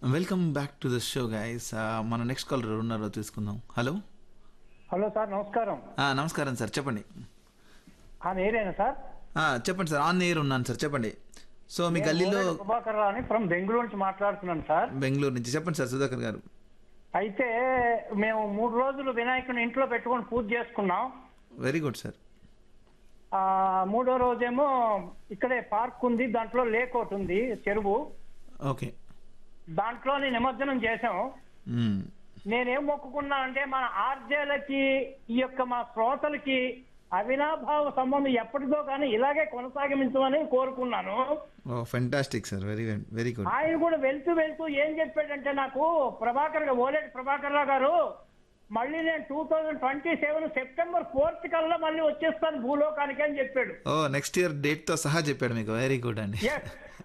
Welcome back to the show guys మన next caller ఉన్నారో తీసుకుందాం హలో హలో సార్ నమస్కారం నమస్కారం సార్ చెప్పండి ఆ ఏరియానా సార్ ఆ, చెప్పండి సార్ ఆన్ ఎయిర్ ఉన్నాను సార్ చెప్పండి సో మీ నేను గల్లీలో గోరెడ్డి ప్రభాకర్ రావు అని ఫ్రమ్ బెంగళూరు నుంచి మాట్లాడుతున్నాను సార్ బెంగళూరు నుంచి చెప్పండి సార్ సుధాకర్ గారు అయితే మేము మూడు రోజులు వినాయకుని ఇంట్లో పెట్టుకొని పూజ చేసుకున్నాం వెరీ గుడ్ సార్ ఆ మూడో రోజేమో ఇక్కడే పార్క్ ఉంది దాంట్లో లేక్ ఒకటి ఉంది చెరువు ఓకే దాంట్లోని నిమజ్జనం చేసాం మ్మ్. నేనేం మొక్కుకున్నా అంటే మన ఆర్జేలకి ఈ యొక్క మా శ్రోతలకి అవినాభావ సంబంధం ఎప్పటిదో కానీ ఇలాగే కొనసాగించమని కోరుకున్నాను oh fantastic sir very very good ఆయన కూడా వెళ్తూ వెళ్తూ ఏం చెప్పాడంటే నాకు ప్రభాకర్ గా- ఓలేటి ప్రభాకర్ రావు గారు మళ్ళీ నేను two thousand twenty seven September fourth కల్లా మళ్ళీ వచ్చేస్తాను భూలోకానికి అని చెప్పాడు ఓ నెక్స్ట్ ఇయర్ డేట్తో సహా చెప్పాడు మీకు వెరీ గుడ్ అండి ఎస్